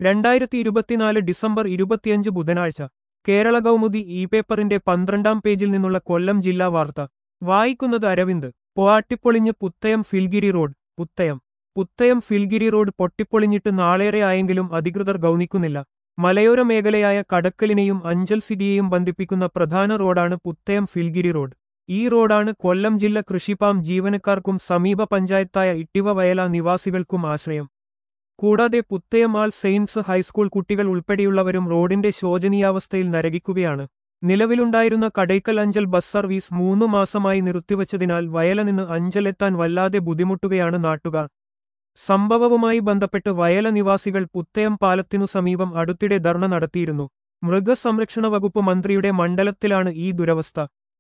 രണ്ടായിരത്തി ഇരുപത്തിനാല് ഡിസംബർ ഇരുപത്തിയഞ്ച് ബുധനാഴ്ച കേരള കൗമുദി ഇ പേപ്പറിന്റെ പന്ത്രണ്ടാം പേജിൽ നിന്നുള്ള കൊല്ലം ജില്ലാ വാർത്ത വായിക്കുന്നത് അരവിന്ദ് പോയാട്ടിപ്പൊളിഞ്ഞ് പുത്തയം ഫിൽഗിരി റോഡ് പുത്തയം പുത്തയം ഫിൽഗിരി റോഡ് പൊട്ടിപ്പൊളിഞ്ഞിട്ട് നാളേറെ ആയെങ്കിലും അധികൃതർ ഗൗനിക്കുന്നില്ല മലയോര മേഖലയായ കടക്കലിനെയും അഞ്ചൽ സിറ്റിയെയും ബന്ധിപ്പിക്കുന്ന പ്രധാന റോഡാണ് പുത്തയം ഫിൽഗിരി റോഡ് ഈ റോഡാണ് കൊല്ലം ജില്ല കൃഷിപ്പാം ജീവനക്കാർക്കും സമീപ പഞ്ചായത്തായ ഇട്ടിവ വയല നിവാസികൾക്കും ആശ്രയം കൂടാതെ പുത്തയം ആൾ സെയിൻസ് ഹൈസ്കൂൾ കുട്ടികൾ ഉൾപ്പെടെയുള്ളവരും റോഡിന്റെ ശോചനീയാവസ്ഥയിൽ നരകിക്കുകയാണ് നിലവിലുണ്ടായിരുന്ന കടയ്ക്കൽ അഞ്ചൽ ബസ് സർവീസ് മൂന്നു മാസമായി നിർത്തിവച്ചതിനാൽ വയല നിന്ന് അഞ്ചലെത്താൻ വല്ലാതെ ബുദ്ധിമുട്ടുകയാണ് നാട്ടുകാർ സംഭവവുമായി ബന്ധപ്പെട്ട് വയല നിവാസികൾ പുത്തയം പാലത്തിനു സമീപം അടുത്തിടെ ധർണ നടത്തിയിരുന്നു മൃഗസംരക്ഷണ വകുപ്പ് മന്ത്രിയുടെ മണ്ഡലത്തിലാണ് ഈ ദുരവസ്ഥ